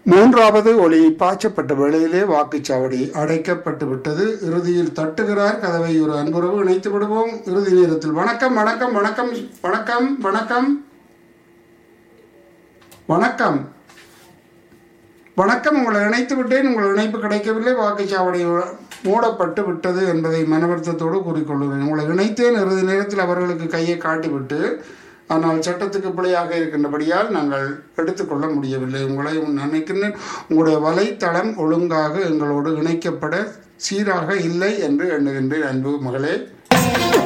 மூன்றாவது ஒளி பாய்ச்சப்பட்ட வேளையிலே வாக்குச்சாவடி அடைக்கப்பட்டு விட்டது இறுதியில் தட்டுகிறார் கதவை ஒரு அன்புறவு இணைத்து விடுவோம் இறுதி நேரத்தில் வணக்கம் வணக்கம் வணக்கம் வணக்கம் வணக்கம் வணக்கம் வணக்கம் உங்களை இணைத்து விட்டேன் உங்கள் இணைப்பு கிடைக்கவில்லை வாக்குச்சாவடி மூடப்பட்டு விட்டது என்பதை மனவருத்தத்தோடு கூறிக்கொள்கிறேன் உங்களை இணைத்தேன் இறுதி நேரத்தில் அவர்களுக்கு கையை காட்டிவிட்டு ஆனால் சட்டத்துக்கு பிழையாக இருக்கின்றபடியால் நாங்கள் எடுத்துக்கொள்ள முடியவில்லை உங்களை நினைக்கின்றேன் உங்களுடைய வலைத்தளம் ஒழுங்காக எங்களோடு இணைக்கப்பட சீராக இல்லை என்று எண்ணுகின்றேன் அன்பு மகளே